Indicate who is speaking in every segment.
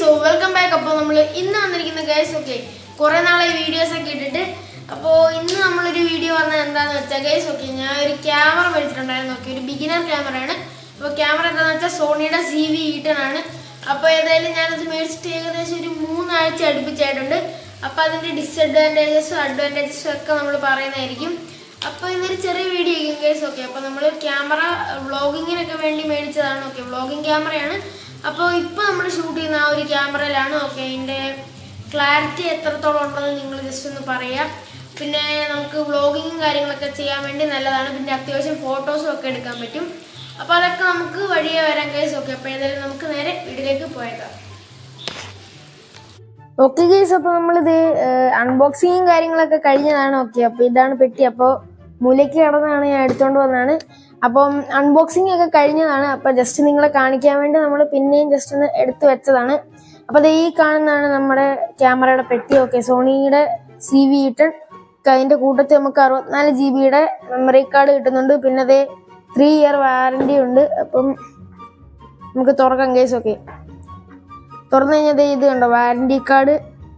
Speaker 1: so welcome back അപ്പോൾ നമ്മൾ ഇന്ന് വന്നിരിക്കുന്ന ഗൈസ് ഓക്കെ കുറേ നാളെ വീഡിയോസ് ഒക്കെ ഇട്ടിട്ട് അപ്പോൾ ഇന്ന് നമ്മളൊരു വീഡിയോ വന്നത് എന്താണെന്ന് വെച്ചാൽ ഗൈസ് ഓക്കെ ഞാൻ ഒരു ക്യാമറ മേടിച്ചിട്ടുണ്ടായിരുന്നു ഓക്കെ ഒരു ബിഗിനർ ക്യാമറയാണ് അപ്പോൾ ക്യാമറ എന്താണെന്ന് വെച്ചാൽ സോണിയുടെ സി വി ഈട്ടനാണ് അപ്പോൾ ഏതായാലും ഞാനത് മേടിച്ചിട്ട് ഏകദേശം ഒരു മൂന്നാഴ്ച അടുപ്പിച്ചായിട്ടുണ്ട് അപ്പോൾ അതിൻ്റെ ഡിസഡ്വാൻറ്റേജസും അഡ്വാൻറ്റേജസും ഒക്കെ നമ്മൾ പറയുന്നതായിരിക്കും അപ്പോൾ ഇതൊരു ചെറിയ വീഡിയോ ആയിരിക്കും കേസ് ഓക്കെ അപ്പോൾ നമ്മൾ ക്യാമറ വ്ളോഗിങ്ങിനൊക്കെ വേണ്ടി മേടിച്ചതാണ് ഓക്കെ വ്ളോഗിങ് ക്യാമറയാണ് അപ്പോൾ ഇപ്പോൾ നമ്മൾ ഷൂട്ട് ചെയ്യുന്ന ആ ഒരു ക്യാമറയിലാണ് ഓക്കെ അതിൻ്റെ ക്ലാരിറ്റി എത്രത്തോളം ഉണ്ടെന്ന് നിങ്ങൾ ജസ്റ്റ് ഒന്ന് പറയാം പിന്നെ നമുക്ക് വ്ളോഗിങ്ങും കാര്യങ്ങളൊക്കെ ചെയ്യാൻ വേണ്ടി നല്ലതാണ് പിന്നെ അത്യാവശ്യം ഫോട്ടോസും ഒക്കെ എടുക്കാൻ പറ്റും അപ്പോൾ അതൊക്കെ നമുക്ക് വഴിയെ വരാൻ കേസ് ഓക്കെ അപ്പോൾ ഏതായാലും നമുക്ക് നേരെ വീട്ടിലേക്ക് പോയേക്കാം ഓക്കെ ഗേസ് അപ്പോൾ നമ്മളിത് അൺബോക്സിങ്ങും കാര്യങ്ങളൊക്കെ കഴിഞ്ഞതാണ് ഓക്കെ അപ്പോൾ ഇതാണ് പെട്ടി അപ്പോൾ മൂലയ്ക്ക് കിടന്നാണ് ഞാൻ എടുത്തോണ്ട് വന്നതാണ് അപ്പം അൺബോക്സിംഗ് ഒക്കെ കഴിഞ്ഞതാണ് അപ്പോൾ ജസ്റ്റ് നിങ്ങളെ കാണിക്കാൻ വേണ്ടി നമ്മൾ പിന്നെയും ജസ്റ്റ് ഒന്ന് എടുത്തു വെച്ചതാണ് അപ്പോൾ അത് ഈ കാണുന്നതാണ് നമ്മുടെ ക്യാമറയുടെ പെട്ടി ഓക്കെ സോണിയുടെ സി വി ഇട്ടൺ അതിന്റെ കൂട്ടത്തിൽ നമുക്ക് അറുപത്തിനാല് ജി ബിയുടെ മെമ്മറി കാർഡ് കിട്ടുന്നുണ്ട് പിന്നെ അതേ ത്രീ ഇയർ വാറണ്ടി ഉണ്ട് അപ്പം നമുക്ക് തുറക്കാം കേസ് ഓക്കെ തുറന്നു കഴിഞ്ഞാൽ ദേ ഇത് കണ്ടോ വാറണ്ടി കാർഡ്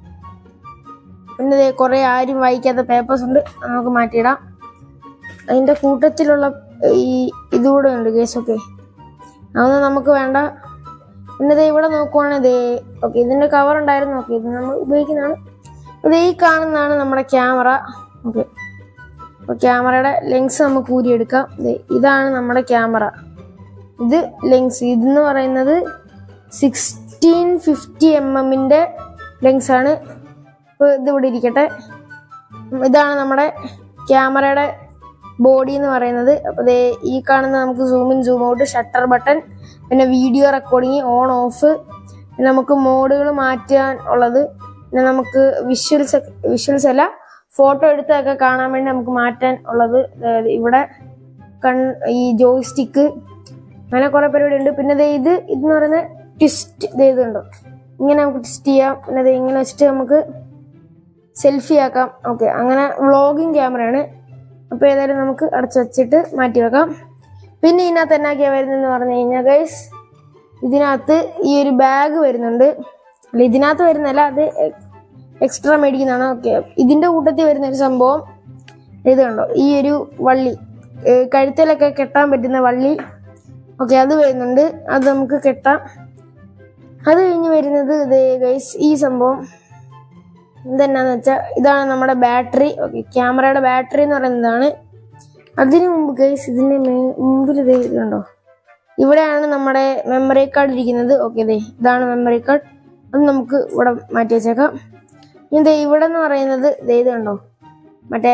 Speaker 1: പിന്നെ ദേ കുറേ ആരും വായിക്കാത്ത പേപ്പേഴ്സ് ഉണ്ട് അത് നമുക്ക് മാറ്റിയിടാം അതിൻ്റെ കൂട്ടത്തിലുള്ള ഈ ഇതുകൂടെ ഉണ്ട് കേസൊക്കെ അതൊന്നും നമുക്ക് വേണ്ട പിന്നെ ദേ ഇവിടെ നോക്കുവാണെങ്കിൽ ദേ ഓക്കെ ഇതിൻ്റെ കവർ ഉണ്ടായിരുന്നു ഓക്കെ ഇത് നമ്മൾ ഉപയോഗിക്കുന്നതാണ് ഇത് ഈ കാണുന്നതാണ് നമ്മുടെ ക്യാമറ ഓക്കെ അപ്പോൾ ക്യാമറയുടെ ലെൻസ് നമുക്ക് ഊരിയെടുക്കാം ദേ ഇതാണ് നമ്മുടെ ക്യാമറ ഇത് ലെൻസ് ഇതെന്ന് പറയുന്നത് സിക്സ്റ്റീൻ ഫിഫ്റ്റി എം എമ്മിൻ്റെ ലെൻസാണ് ഇപ്പോൾ ഇത് ഇവിടെ ഇരിക്കട്ടെ ഇതാണ് നമ്മുടെ ക്യാമറയുടെ ബോഡി എന്ന് പറയുന്നത് അപ്പോൾ ദേ ഈ കാണുന്ന നമുക്ക് zoom in zoom out shutter button പിന്നെ വീഡിയോ റെക്കോർഡിങ് ഓൺ ഓഫ് പിന്നെ നമുക്ക് മോഡുകൾ മാറ്റാൻ ഉള്ളത് പിന്നെ നമുക്ക് വിഷ്വൽസ് വിഷ്വൽസ് അല്ല ഫോട്ടോ എടുത്തൊക്കെ കാണാൻ വേണ്ടി നമുക്ക് മാറ്റാൻ ഉള്ളത് അതായത് ഇവിടെ കൺ ഈ ജോയ്സ്റ്റിക്ക് അങ്ങനെ കുറെ പരിപാടി ഉണ്ട് പിന്നെ ദേ ഇത് ഇതെന്ന് പറയുന്നത് ട്വിസ്റ്റ് ഇത് ഇതുണ്ടോ ഇങ്ങനെ നമുക്ക് ട്വിസ്റ്റ് ചെയ്യാം പിന്നെ ദേ ഇങ്ങനെ വെച്ചിട്ട് നമുക്ക് സെൽഫി ആക്കാം ഓക്കെ അങ്ങനെ വ്ളോഗിങ് ക്യാമറയാണ് അപ്പോൾ ഏതായാലും നമുക്ക് അടച്ചു വെച്ചിട്ട് മാറ്റി വെക്കാം പിന്നെ ഇതിനകത്ത് എന്നാക്കിയാ വരുന്നതെന്ന് പറഞ്ഞു കഴിഞ്ഞാൽ ഗൈസ് ഇതിനകത്ത് ഈ ഒരു ബാഗ് വരുന്നുണ്ട് അല്ല ഇതിനകത്ത് വരുന്നല്ല അത് എക്സ്ട്രാ മേടിക്കുന്നതാണ് ഓക്കെ ഇതിന്റെ കൂട്ടത്തിൽ വരുന്ന ഒരു സംഭവം ഇത് കണ്ടോ ഈ ഒരു വള്ളി ഏ, കഴുത്തിലൊക്കെ കെട്ടാൻ പറ്റുന്ന വള്ളി ഓക്കെ അത് വരുന്നുണ്ട് അത് നമുക്ക് കെട്ടാം അത് കഴിഞ്ഞ് വരുന്നത് ഇത് ഗൈസ് ഈ സംഭവം ഇതെന്നാന്ന് വെച്ചാൽ ഇതാണ് നമ്മുടെ ബാറ്ററി ഓക്കെ ക്യാമറയുടെ ബാറ്ററി എന്ന് പറയുന്നതാണ് അതിനു മുമ്പ് ഗൈസ് ഇതിന്റെ മേ- മുമ്പിൽ ഇത് ഇത് കണ്ടോ ഇവിടെയാണ് നമ്മുടെ മെമ്മറി കാർഡ് ഇരിക്കുന്നത് ഓക്കെ ദേ ഇതാണ് മെമ്മറി കാർഡ് അത് നമുക്ക് ഇവിടെ മാറ്റി വെച്ചേക്കാം ഇനി ദേ ഇവിടെ എന്ന് പറയുന്നത് ദേ ഇത് കണ്ടോ മറ്റേ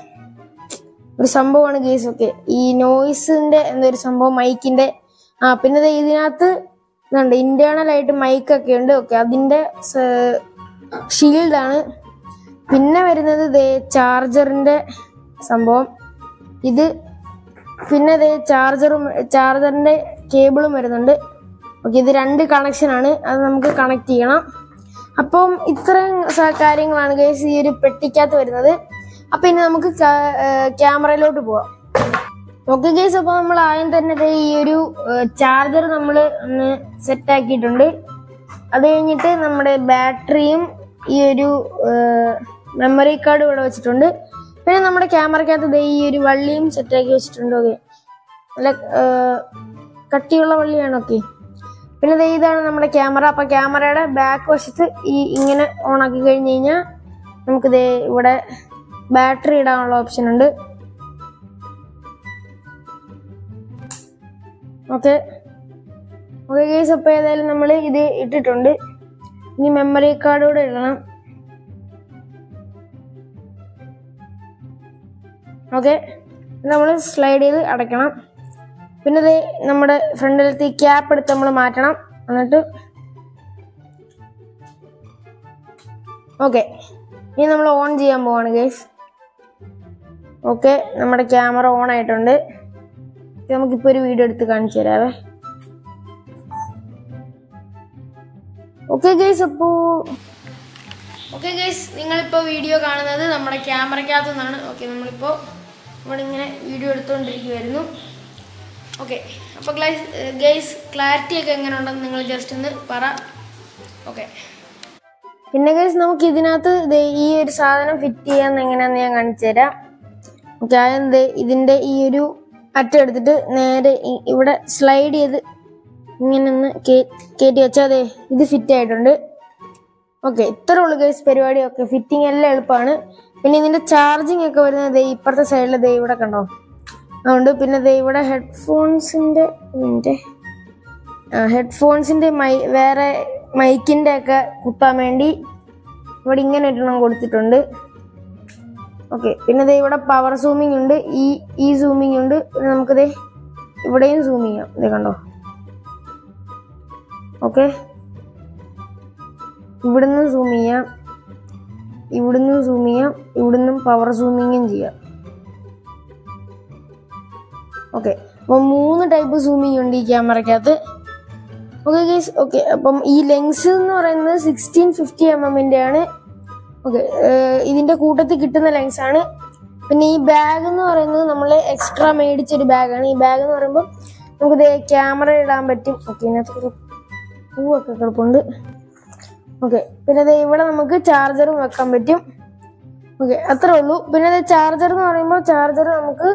Speaker 1: ഒരു സംഭവമാണ് ഗേസ് ഒക്കെ ഈ നോയിസിന്റെ എന്തൊരു സംഭവം മൈക്കിന്റെ ആ പിന്നെ ദേ ഇതിനകത്ത് ഇതുണ്ട് ഇന്റേണൽ ആയിട്ട് മൈക്കൊക്കെ ഉണ്ട് ഓക്കെ അതിന്റെ ഷീൽഡാണ് പിന്നെ വരുന്നത് ദേ ചാർജറിന്റെ സംഭവം ഇത് പിന്നെ ദേ ചാർജറും ചാർജറിന്റെ കേബിളും വരുന്നുണ്ട് ഓക്കെ ഇത് രണ്ട് കണക്ഷനാണ് അത് നമുക്ക് കണക്ട് ചെയ്യണം അപ്പം ഇത്രയും സ- കാര്യങ്ങളാണ് ഗൈസ് ഈ ഒരു പെട്ടിക്കകത്ത് വരുന്നത് അപ്പൊ ഇനി നമുക്ക് ക്യാമറയിലോട്ട് പോവാം ഓക്കെ ഗൈസ് അപ്പൊ നമ്മൾ ആദ്യം തന്നെ ദേ ഈ ഒരു ചാർജർ നമ്മൾ ഒന്ന് സെറ്റ് ആക്കിയിട്ടുണ്ട് അത് കഴിഞ്ഞിട്ട് നമ്മുടെ ബാറ്ററിയും ഈ ഒരു മെമ്മറി കാർഡ് ഇവിടെ വെച്ചിട്ടുണ്ട് പിന്നെ നമ്മുടെ ക്യാമറയ്ക്കകത്ത് ദേ ഈ ഒരു വള്ളിയും സെറ്റ് ആക്കി വെച്ചിട്ടുണ്ട് ഓക്കെ നല്ല ആ, കട്ടിയുള്ള വള്ളിയാണ് ഓക്കെ പിന്നെ ദേ ഇതാണ് നമ്മുടെ ക്യാമറ അപ്പൊ ക്യാമറയുടെ ബാക്ക് വശത്ത് ഈ ഇങ്ങനെ ഓൺ ആക്കി കഴിഞ്ഞ് കഴിഞ്ഞാൽ നമുക്ക് ദേ ഇവിടെ ബാറ്ററി ഇടാനുള്ള ഓപ്ഷൻ ഉണ്ട് ഓക്കെ ഓക്കെ കേസ് അപ്പോൾ ഏതായാലും നമ്മൾ ഇത് ഇട്ടിട്ടുണ്ട് ഇനി മെമ്മറി കാർഡ് കൂടെ ഇടണം ഓക്കെ നമ്മൾ സ്ലൈഡ് ചെയ്ത് അടയ്ക്കണം പിന്നെ ഇത് നമ്മുടെ ഫ്രണ്ടിലത്തെ ഈ ക്യാപ്പ് എടുത്ത് നമ്മൾ മാറ്റണം എന്നിട്ട് ഓക്കെ ഇനി നമ്മൾ ഓൺ ചെയ്യാൻ പോവാണ് ഗേസ് ഓക്കെ നമ്മുടെ ക്യാമറ ഓൺ ആയിട്ടുണ്ട് ഇത് നമുക്കിപ്പോൾ ഒരു വീഡിയോ എടുത്ത് കാണിച്ചു തരാവേ ഓക്കെ ഗൈസ് അപ്പോ ഓക്കെ ഗൈസ് നിങ്ങളിപ്പോൾ വീഡിയോ കാണുന്നത് നമ്മുടെ ക്യാമറയ്ക്കകത്തു നിന്നാണ് ഓക്കെ നമ്മളിപ്പോൾ ഇവിടെ ഇങ്ങനെ വീഡിയോ എടുത്തുകൊണ്ടിരിക്കുമായിരുന്നു ഓക്കെ അപ്പോൾ ഗൈസ് ഗൈസ് ക്ലാരിറ്റി ഒക്കെ എങ്ങനെ ഉണ്ടെന്ന് നിങ്ങൾ ജസ്റ്റ് ഒന്ന് പറ ഓക്കെ പിന്നെ ഗൈസ് നമുക്ക് ഇതിനകത്ത് ദേ ഈ ഒരു സാധനം ഫിറ്റ് ചെയ്യാൻ എങ്ങനെയാന്ന് ഞാൻ കാണിച്ചു തരാം ഓക്കെ ആദ്യം ദേ ഇതിന്റെ ഈ ഒരു അറ്റം എടുത്തിട്ട് നേരെ ഈ- ഇവിടെ സ്ലൈഡ് ചെയ്ത് ഇങ്ങനെ ഒന്ന് കേ- കയറ്റി വെച്ചാൽ അതെ ഇത് ഫിറ്റ് ആയിട്ടുണ്ട് ഓക്കെ ഇത്ര ഉള്ളു ഗൈസ് പരിപാടി ഒക്കെ ഫിറ്റിംഗ് എല്ലാം എളുപ്പമാണ് പിന്നെ ഇതിന്റെ ചാർജിങ് ഒക്കെ വരുന്നത് ദേ ഇപ്പുറത്തെ സൈഡിൽ ദേ ഇവിടെ കണ്ടോ അതുകൊണ്ട് പിന്നെ ദേ ഇവിടെ ഹെഡ്ഫോൺസിന്റെ ഇതിന്റെ ഹെഡ്ഫോൺസിന്റെ മൈ വേറെ മൈക്കിന്റെ ഒക്കെ കുത്താൻ വേണ്ടി ഇവിടെ ഇങ്ങനെ ഒരെണ്ണം കൊടുത്തിട്ടുണ്ട് ഓക്കെ പിന്നെ ദേ ഇവിടെ പവർ സൂമിംഗ് ഉണ്ട് ഈ ഈ സൂമിംഗ് ഉണ്ട് പിന്നെ നമുക്ക് ദേ ഇവിടെയും സൂം ചെയ്യാം ദേ കണ്ടോ ഓക്കെ ഇവിടുന്ന് സൂം ചെയ്യാം ഇവിടുന്ന് സൂം ചെയ്യാം ഇവിടുന്നും പവർ സൂമിങ്ങും ചെയ്യാം ഓക്കെ അപ്പം മൂന്ന് ടൈപ്പ് സൂമിങ് ഉണ്ട് ഈ ക്യാമറയ്ക്കകത്ത് ഓക്കെ ഗൈസ് ഓക്കെ അപ്പം ഈ ലെൻസ് എന്ന് പറയുന്നത് സിക്സ്റ്റീൻ ഫിഫ്റ്റി എം എമ്മിൻ്റെ ആണ് ഓക്കെ ഇതിന്റെ കൂട്ടത്തിൽ കിട്ടുന്ന ലെൻസ് ആണ് പിന്നെ ഈ ബാഗ് എന്ന് പറയുന്നത് നമ്മൾ എക്സ്ട്രാ മേടിച്ചൊരു ബാഗാണ് ഈ ബാഗ് എന്ന് പറയുമ്പോൾ നമുക്ക് ദേ ക്യാമറ ഇടാൻ പറ്റും ഓക്കെ ഇതിനകത്ത് ഒരു പൂവൊക്കെ കിടപ്പുണ്ട് ഓക്കെ പിന്നെ ദേ ഇവിടെ നമുക്ക് ചാർജറും വെക്കാൻ പറ്റും ഓക്കെ അത്രേ ഉള്ളൂ പിന്നെ ചാർജർ എന്ന് പറയുമ്പോൾ ചാർജർ നമുക്ക്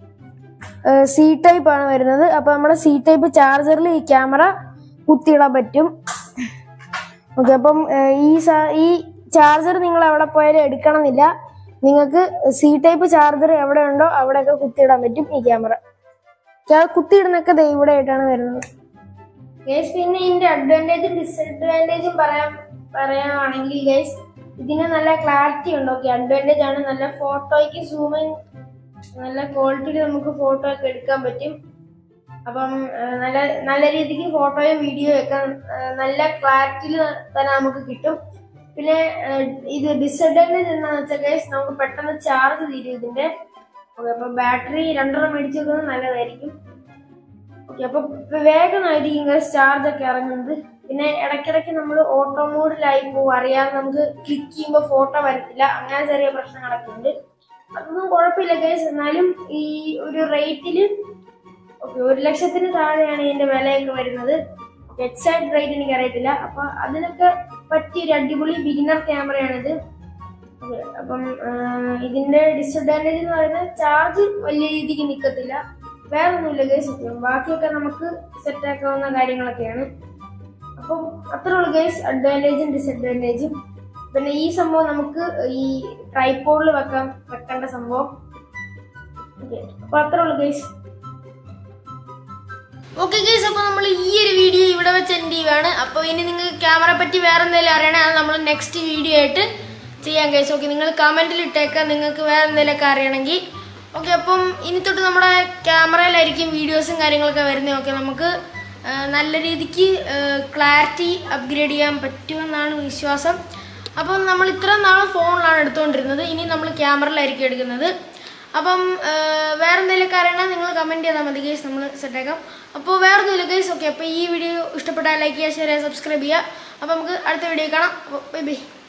Speaker 1: സി ടൈപ്പ് ആണ് വരുന്നത് അപ്പൊ നമ്മുടെ സി ടൈപ്പ് ചാർജറിൽ ഈ ക്യാമറ കുത്തിയിടാൻ പറ്റും ഓക്കെ അപ്പം ഏഹ്, ഈ സാ- ഈ ചാർജർ നിങ്ങൾ എവിടെ പോയാലും എടുക്കണമെന്നില്ല നിങ്ങൾക്ക് സി ടൈപ്പ് ചാർജർ എവിടെ ഉണ്ടോ അവിടെയൊക്കെ കുത്തിയിടാൻ പറ്റും ഈ ക്യാമറ കുത്തിയിടുന്നൊക്കെ ദേ ഇവിടെ ആയിട്ടാണ് വരുന്നത് ഗൈസ് പിന്നെ ഇതിന്റെ അഡ്വാൻറ്റേജും ഡിസഡ്വാൻറ്റേജും പറയാൻ പറയുകയാണെങ്കിൽ ഗൈസ് ഇതിന് നല്ല ക്ലാരിറ്റി ഉണ്ട് ഓക്കെ അഡ്വാൻറ്റേജ് ആണ് നല്ല ഫോട്ടോയ്ക്ക് സൂമിങ് നല്ല ക്വാളിറ്റിയിൽ നമുക്ക് ഫോട്ടോ ഒക്കെ എടുക്കാൻ പറ്റും അപ്പം ആ, നല്ല നല്ല രീതിക്ക് ഫോട്ടോയും വീഡിയോ ഒക്കെ ആ, നല്ല ക്ലാരിറ്റിയിൽ തന്നെ നമുക്ക് കിട്ടും പിന്നെ ആ, ഇത് ഡിസഡ്വാൻറ്റേജ് എന്താണെന്ന് വെച്ചാൽ ഗൈസ് നമുക്ക് പെട്ടെന്ന് ചാർജ് തീരും ഇതിന്റെ ഓക്കെ അപ്പൊ ബാറ്ററി രണ്ടെണ്ണം മേടിച്ചു വെക്കുന്നത് നല്ലതായിരിക്കും ഓക്കെ അപ്പൊ വേഗമായിരിക്കും ഗൈസ് ചാർജ് ഒക്കെ ഇറങ്ങുന്നത് പിന്നെ ഇടയ്ക്കിടയ്ക്ക് നമ്മൾ ഓട്ടോ മോഡിലായി പോകും അറിയാതെ നമുക്ക് ക്ലിക്ക് ചെയ്യുമ്പോൾ ഫോട്ടോ വരത്തില്ല അങ്ങനെ ചെറിയ പ്രശ്നങ്ങളൊക്കെ ഉണ്ട് അതൊന്നും കുഴപ്പമില്ല ഗൈസ് എന്നാലും ഈ ഒരു റേറ്റില് ഓക്കെ ഒരു ലക്ഷത്തിന് താഴെയാണ് ഇതിന്റെ വിലയൊക്കെ വരുന്നത് എക്സാക്ട് റേറ്റ് എനിക്ക് അറിയത്തില്ല അപ്പൊ അതിനൊക്കെ പറ്റിയ ഒരു അടിപൊളി ബിഗിനർ ക്യാമറയാണിത് ഓക്കെ അപ്പം ആ, ഇതിന്റെ ഡിസഡ്വാൻറ്റേജ് എന്ന് പറയുന്നത് ചാർജ് വലിയ രീതിക്ക് നിൽക്കത്തില്ല വേറെ ഒന്നുമില്ല ഗൈസ് ബാക്കിയൊക്കെ നമുക്ക് സെറ്റ് ആക്കാവുന്ന കാര്യങ്ങളൊക്കെയാണ് അപ്പം അത്രേ ഉള്ളൂ ഗൈസ് അഡ്വാൻറ്റേജും ഡിസഡ്വാൻറ്റേജും പിന്നെ ഈ സംഭവം നമുക്ക് ഈ ട്രൈപ്പോഡിൽ വെക്കാൻ വെക്കേണ്ട സംഭവം ഓക്കെ അപ്പൊ അത്രേ ഉള്ളൂ ഗൈസ് ഓക്കെ ഗൈസ് അപ്പോൾ നമ്മൾ ഈ ഒരു വീഡിയോ ഇവിടെ വെച്ച് എൻഡ് ചെയ്യുകയാണ് അപ്പോൾ ഇനി നിങ്ങൾക്ക് ക്യാമറ പറ്റി വേറെ എന്തെങ്കിലും അറിയണേ അത് നമ്മൾ നെക്സ്റ്റ് വീഡിയോ ആയിട്ട് ചെയ്യാം ഗൈസ് ഓക്കെ നിങ്ങൾ കമൻറ്റിൽ ഇട്ടേക്കാം നിങ്ങൾക്ക് വേറെ എന്തെങ്കിലുമൊക്കെ അറിയണമെങ്കിൽ ഓക്കെ അപ്പം ഇനി തൊട്ട് നമ്മുടെ ക്യാമറയിലായിരിക്കും വീഡിയോസും കാര്യങ്ങളൊക്കെ വരുന്നത് ഓക്കെ നമുക്ക് ആ, നല്ല രീതിക്ക് ക്ലാരിറ്റി അപ്ഗ്രേഡ് ചെയ്യാൻ പറ്റുമെന്നാണ് വിശ്വാസം അപ്പം നമ്മൾ ഇത്ര നാൾ ഫോണിലാണ് എടുത്തുകൊണ്ടിരുന്നത് ഇനി നമ്മൾ ക്യാമറയിലായിരിക്കും എടുക്കുന്നത് അപ്പം ആ, വേറെ എന്തെങ്കിലുമൊക്കെ അറിയണം നിങ്ങൾ കമൻറ്റ് ചെയ്താൽ മതി ഗൈസ് നമ്മൾ സെറ്റാക്കാം അപ്പോൾ വേറെ ഒന്നുമില്ല ഗൈസ് ഓക്കെ അപ്പോൾ ഈ വീഡിയോ ഇഷ്ടപ്പെട്ടാൽ ലൈക്ക് ചെയ്യുക ഷെയർ ചെയ്യുക സബ്സ്ക്രൈബ് ചെയ്യുക അപ്പോൾ നമുക്ക് അടുത്ത വീഡിയോ കാണാം അപ്പോൾ ബൈ ബൈ